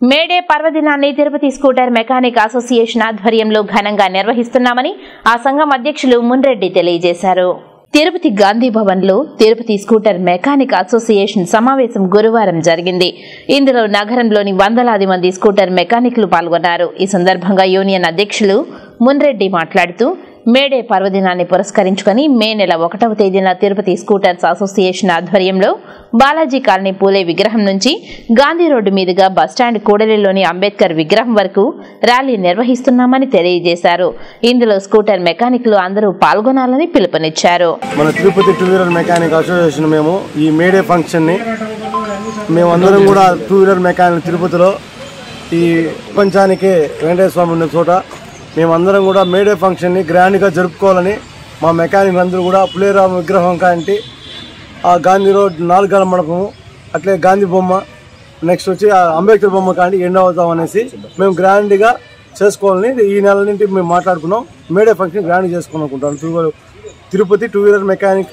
May Day పర్వదినాన్ని Tirupati scooter mechanic association ఆధ్వర్యంలో ఘనంగా నిర్వహిస్తున్నామని ఆ సంఘం అధ్యక్షులు మున్రెడ్డి తెలియజేశారు తిరుపతి గాంధీ భవన్లో తిరుపతి స్కూటర్ మెకానిక్ అసోసియేషన్ సమావేశం గురువారం జరిగింది ఇందులో నగరంలోని వందలాది మంది స్కూటర్ మెకానిక్లు పాల్గొన్నారు ఈ సందర్భంగా యూనియన్ అధ్యక్షులు మున్రెడ్డి మాట్లాడుతూ మేడే పర్వదినాన్ని పురస్కరించుకొని మే నెల ఒకటవ తేదీన తిరుపతి స్కూటర్స్ అసోసియేషన్ ఆధ్వర్యంలో బాలాజీ కాలనీ పూలే విగ్రహం నుంచి గాంధీ రోడ్డు మీదుగా బస్టాండ్ కూడలిలోని అంబేద్కర్ విగ్రహం వరకు ర్యాలీ నిర్వహిస్తున్నామని తెలియజేశారు ఇందులో స్కూటర్ మెకానిక్లు అందరూ పాల్గొనాలని పిలుపునిచ్చారు మన Tirupati two wheeler mechanic association మేము ఈ మేడే ఫంక్షన్ని మేమందరం కూడా టూ వీలర్ మెకానిక్ తిరుపతిలో ఈ ప్రపంచానికే వెంకటేశ్వర స్వామి ఉన్న చోట మేమందరం కూడా మేడే ఫంక్షన్ని గ్రాండ్గా జరుపుకోవాలని మా మెకానిక్ అందరూ కూడా పులేరామ విగ్రహం కాంటి ఆ గాంధీ రోడ్ నాలుగాల మండపము అట్లే గాంధీ బొమ్మ నెక్స్ట్ వచ్చి ఆ అంబేద్కర్ బొమ్మ కాంటి ఎండ్ అవుతాం అనేసి మేము గ్రాండ్గా చేసుకోవాలని ఈ నెల నుండి మేము మాట్లాడుకున్నాం మేడే ఫంక్షన్ గ్రాండ్ చేసుకోవాలనుకుంటాం తిరుపతి టూ వీలర్ మెకానిక్